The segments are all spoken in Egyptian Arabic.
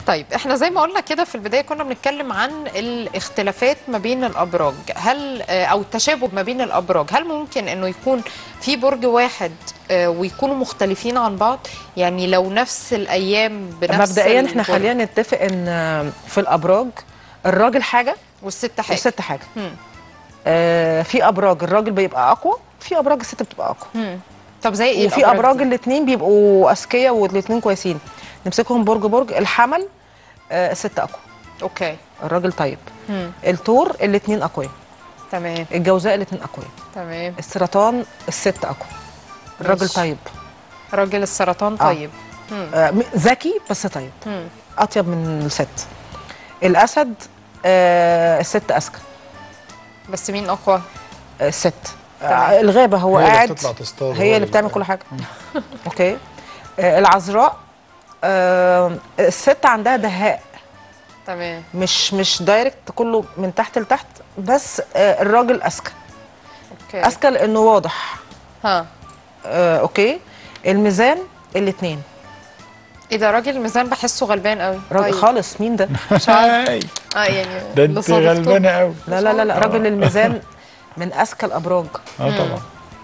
طيب احنا زي ما قلنا كده في البدايه كنا بنتكلم عن الاختلافات ما بين الابراج هل آه، او التشابه ما بين الابراج هل ممكن انه يكون في برج واحد آه، ويكونوا مختلفين عن بعض يعني لو نفس الايام بنفس مبدئيا احنا البرج خلينا نتفق ان في الابراج الراجل حاجه والست حاجه والست حاجه مم. آه في ابراج الراجل بيبقى اقوى في ابراج الست بتبقى اقوى مم. طب زي ايه وفي الأبراج ابراج دي؟ الاثنين بيبقوا اذكياء والاثنين كويسين نمسكهم برج برج الحمل آه الست اقوى اوكي الراجل طيب مم. الثور الاثنين اقوياء تمام الجوزاء الاثنين اقوياء تمام السرطان الست اقوى الراجل ماشي. طيب راجل السرطان طيب مم. آه م- ذكي بس طيب مم. اطيب من الست الاسد آه الست اذكى بس مين اقوى الست تمام. آه الغابه هو هي اللي قاعد بتطلع تصطاد هي هو اللي بتعمل كل حاجه اوكي آه العذراء آه الست عندها دهاء تمام مش مش دايركت كله من تحت لتحت بس آه الراجل اذكى اوكي اذكى لانه واضح ها آه اوكي الميزان الاثنين ايه ده راجل الميزان بحسه غلبان قوي راجل خالص مين ده مش عارف هاي اه يعني ده اللي انت صادفته. غلبانه قوي لا لا لا, لا راجل الميزان من اذكى الابراج اه طبعا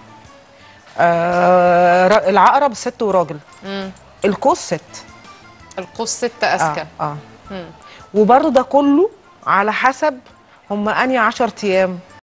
آه را- العقرب ست وراجل مم. القوس ست القوس ستة أذكى اه, آه. مم. وبرضه ده كله على حسب هم انهي 10 ايام